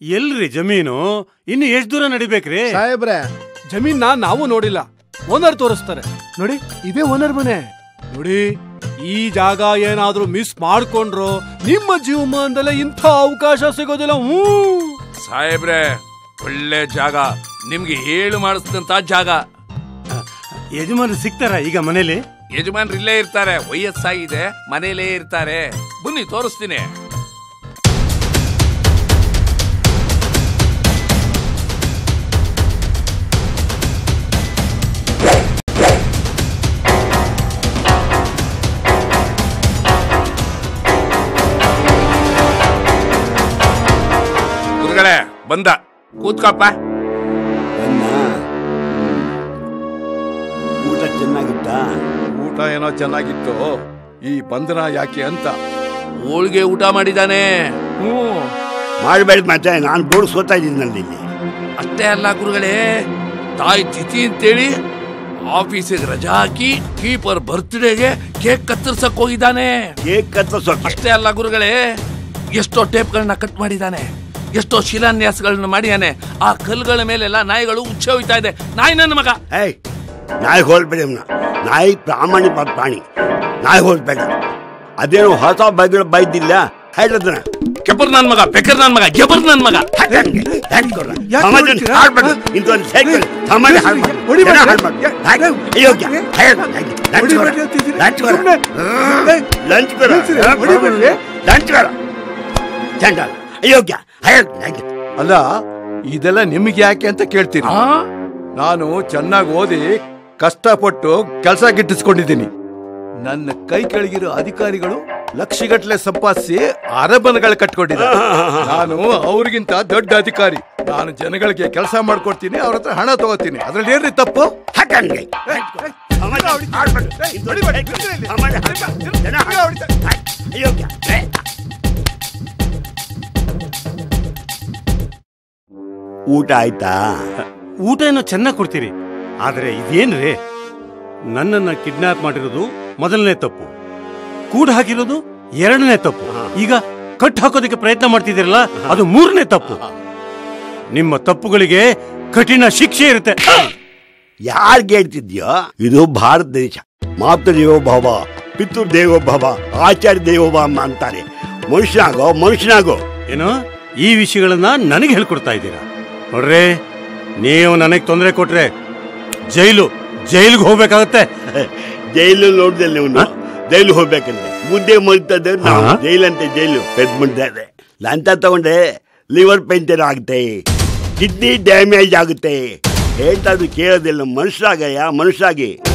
ಎಲ್ರಿ ಜಮೀನು ಇನ್ನು ಎಷ್ಟ್ ದೂರ ನಡಿಬೇಕ್ರಿ ಸಾಹೇಬ್ರೆ ಜಮೀನ್ನ ನಾವು ನೋಡಿಲ್ಲ ಓನರ್ ತೋರಿಸ್ತಾರೆ ನೋಡಿ ಇದೇ ಓನರ್ ಮನೆ ನೋಡಿ ಈ ಜಾಗ ಏನಾದ್ರೂ ಮಿಸ್ ಮಾಡ್ಕೊಂಡ್ರು ನಿಮ್ಮ ಜೀವಮಾನದಲ್ಲೇ ಇಂಥ ಅವಕಾಶ ಸಿಗೋದಿಲ್ಲ ಹ್ಞೂ ಸಾಹೇಬ್ರೆ ಒಳ್ಳೆ ಜಾಗ ನಿಮ್ಗೆ ಹೇಳು ಮಾಡಿಸಿದಂತ ಜಾಗ ಯಜಮಾನ ಸಿಗ್ತಾರ ಈಗ ಮನೇಲಿ ಯಜಮಾನ್ರು ಇಲ್ಲೇ ಇರ್ತಾರೆ ವಯಸ್ಸಾಗಿದೆ ಮನೇಲೇ ಇರ್ತಾರೆ ಬನ್ನಿ ತೋರಿಸ್ತೀನಿ ಗುರುಗಳೇ ಬಂದ ಕೂತ್ಕಪ್ಪ ಬನ್ನ ಊಟ ಚೆನ್ನಾಗಿತ್ತ ಊಟ ಏನೋ ಚೆನ್ನಾಗಿತ್ತು ಈ ಬಂಧನ ಯಾಕೆ ಅಂತ ಹೋಳ್ಗೆ ಊಟ ಮಾಡಿದಾನೆ ಹ್ಞೂ ಮಾಡಬೇಡ ಮತ್ತೆ ನಾನು ಬೋರ್ಡ್ ಸೋತಾ ಇದ್ದೀನಿ ಇಲ್ಲಿ ಅಷ್ಟೇ ಅಲ್ಲ ಗುರುಗಳೇ ತಾಯಿ ತಿಥಿ ಅಂತೇಳಿ ಆಫೀಸಿಗೆ ರಜಾ ಹಾಕಿ ಕೀಪರ್ ಬರ್ತ್ಡೇಗೆ ಕೇಕ್ ಕತ್ತರಿಸಕ್ ಹೋಗಿದ್ದಾನೆ ಕೇಕ್ ಕತ್ತರಿಸೋಕೆ ಅಷ್ಟೇ ಅಲ್ಲ ಗುರುಗಳೇ ಎಷ್ಟೋ ಟೇಪ್ಗಳನ್ನ ಕಟ್ ಮಾಡಿದ್ದಾನೆ ಎಷ್ಟೋ ಶಿಲಾನ್ಯಾಸಗಳನ್ನ ಮಾಡಿದಾನೆ ಆ ಕಲ್ಲುಗಳ ಮೇಲೆಲ್ಲ ನಾಯಿಗಳು ಉಚ್ಚ ಹೋಯ್ತಾ ಇದೆ ನಾಯಿ ನನ್ನ ಮಗ ಏಯ್ ನಾಯಿ ಹೋಲ್ಬೇಡಿ ಅವ್ನ ನಾಯಿ ಪ್ರಾಮಾಣಿಕ ಪ್ರಾಣಿ ನಾಯಿ ಹೋಲ್ಬೇಡ ಅದೇನು ಹೊಸ ಬೈಗಳು ಬೈದಿಲ್ಲ ಹೇಳಿದ್ರ ಕೆಬರ್ ನನ್ ಮಗ ಬೆಕರ್ ನನ್ ಮಗ ಗೆಬರ್ ನನ್ ಮಗ ಯಾಕೆ ಹೊಡಿತೀರಾ? ಇಂಥೊಂದು ಸೈಕಲ್ ಸಮಾಜ ಹಾಳು ಮಾಡು. ಹೊಡಿಬೇಡಿ. ಜನ ಹಾಳು ಮಾಡು. ಹಾಗೆ ಅಯೋಗ್ಯ. ಹಾಗೆ, ಹಾಗೆ. ಲಂಚ್ ಕೊಡ. ಹೊಡಿಬೇಡಿ ಅಂತಿದ್ದೀರಿ. ಲಂಚ್ ಕೊಡ. ಸುಮ್ನೆ. ಹ್ಮ್. ಲಂಚ್ ಕೊಡ. ನಿಲ್ಸಿರಿ, ಹೊಡಿಬೇಡಿ. ಲಂಚ್ ಕೊಡ. ಚಂಡ ಅಯೋಗ್ಯ ಹಾಗೆ, ಹಾಗೆ. ಅಲ್ಲ ಇದೆಲ್ಲ ನಿಮಗೆ ಯಾಕೆ ಅಂತ ಕೇಳ್ತೀನಿ ಆ? ನಾನು ಚೆನ್ನಾಗಿ ಓದಿ ಕಷ್ಟಪಟ್ಟು ಕೆಲಸ ಗಿಟ್ಟಿಸ್ಕೊಂಡಿದ್ದೀನಿ ನನ್ನ ಕೈ ಕೆಳಗಿರೋ ಅಧಿಕಾರಿಗಳು ಲಕ್ಷಗಟ್ಲೆ ಸಂಪಾದಿಸಿ ಅರಬನಗಳು ಕಟ್ಕೊಂಡಿದ್ದಾರೆ ನಾನು ಅವ್ರಿಗಿಂತ ದೊಡ್ಡ ಅಧಿಕಾರಿ ನಾನು ಜನಗಳಿಗೆ ಕೆಲಸ ಮಾಡ್ಕೊಡ್ತೀನಿ ಅವ್ರ ಹತ್ರ ಹಣ ತಗೋತೀನಿ ಅದ್ರಲ್ಲಿ ಏನ್ರಿ ತಪ್ಪು ಹಾಕಂಗೆ. ಸಮಾಜ ಹಾಳು ಮಾಡು. ಇಂಥೊಂದು ಸೈಕಲ್ ಸಮಾಜ ಹಾಳು ಮಾಡು. ಜನ ಹಾಳು ಮಾಡು. ಹಾಗೆ. ಅಯೋಗ್ಯ. ಏ. ಊಟ ಆಯ್ತಾ ಊಟ ಏನೋ ಚೆನ್ನಾಗಿ ಕೊಡ್ತೀರಿ ಆದ್ರೆ ಇದೇನ್ರಿ ನನ್ನನ್ನ ಕಿಡ್ನಾಪ್ ಮಾಡಿರೋದು ಮೊದಲನೇ ತಪ್ಪು ಕೂಡ ಹಾಕಿರೋದು ಎರಡನೇ ತಪ್ಪು ಈಗ ಕಟ್ ಹಾಕೋದಕ್ಕೆ ಪ್ರಯತ್ನ ಮಾಡ್ತಿದ್ದೀರಲ್ಲ ಅದು ಮೂರನೇ ತಪ್ಪು ನಿಮ್ಮ ತಪ್ಪುಗಳಿಗೆ ಕಠಿಣ ಶಿಕ್ಷೆ ಇರುತ್ತೆ ಯಾರ್ಗೆ ಹೇಳ್ತಿದ್ಯೋ ಇದು ಭಾರತ ದೇಶ ಮಾತೃ ದೇವೋಭವ ಪಿತೃ ದೇವೋಭವ ಆಚಾರ್ಯ ದೇವೋಭವ ಅಂತಾರೆ ಮನುಷ್ಯನಾಗೋ ಮನುಷ್ಯನಾಗೋ ಏನು ಈ ವಿಷಯಗಳನ್ನ ನನಗೆ ಹೇಳ್ಕೊಡ್ತಾ ಇದ್ದೀರಾ ನೋಡ್ರಿ ನೀವು ನನಗೆ ತೊಂದರೆ ಕೊಟ್ರೆ ಜೈಲು ಜೈಲಿಗೆ ಹೋಗ್ಬೇಕಾಗತ್ತೆ ಜೈಲು ನೋಡ್ದಲ್ಲಿ ನೀವು ಜೈಲು ಹೋಗ್ಬೇಕಂತೆ ಮುದ್ದೆ ಮಲ್ತದೆ ನಾವು ಹಾ? ಜೈಲಂತೆ ಜೈಲು ಪೆದ್ ಇದೆ ಲಂಚ ತಗೊಂಡೆ ಲಿವರ್ ಪೆಂಚರ್ ಆಗುತ್ತೆ ಕಿಡ್ನಿ ಡ್ಯಾಮೇಜ್ ಆಗುತ್ತೆ ಹೇಳ್ತಾ ಕೇಳೋದಿಲ್ಲ ಮನುಷ್ಯರಾಗಯ್ಯ ಮನುಷ್ಯರಾಗಿ